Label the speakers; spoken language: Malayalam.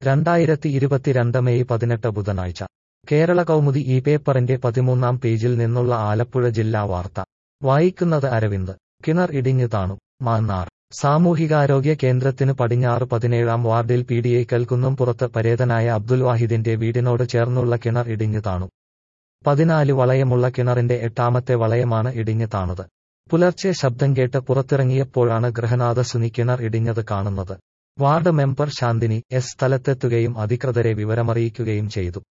Speaker 1: രണ്ടായിരത്തി ഇരുപത്തിരണ്ട് മെയ് പതിനെട്ട് ബുധനാഴ്ച കേരള കൗമുദി ഈ പേപ്പറിന്റെ പതിമൂന്നാം പേജിൽ നിന്നുള്ള ആലപ്പുഴ ജില്ലാ വാർത്ത വായിക്കുന്നത് അരവിന്ദ് കിണർ ഇടിഞ്ഞു താണു മാന്നാർ സാമൂഹികാരോഗ്യ കേന്ദ്രത്തിന് പടിഞ്ഞാറ് പതിനേഴാം വാർഡിൽ പീഡിയേക്കൽ കുന്നുംപുറത്ത് പരേതനായ അബ്ദുൽ വാഹിദിന്റെ വീടിനോട് ചേർന്നുള്ള കിണർ ഇടിഞ്ഞു താണു പതിനാല് വളയമുള്ള കിണറിന്റെ എട്ടാമത്തെ വളയമാണ് ഇടിഞ്ഞു താണത് പുലർച്ചെ ശബ്ദം കേട്ട് പുറത്തിറങ്ങിയപ്പോഴാണ് ഗൃഹനാഥ സുനി കിണർ ഇടിഞ്ഞത് കാണുന്നത് വാർഡ് മെമ്പർ ശാന്തിനി എസ് സ്ഥലത്തെത്തുകയും അധികൃതരെ വിവരമറിയിക്കുകയും ചെയ്തു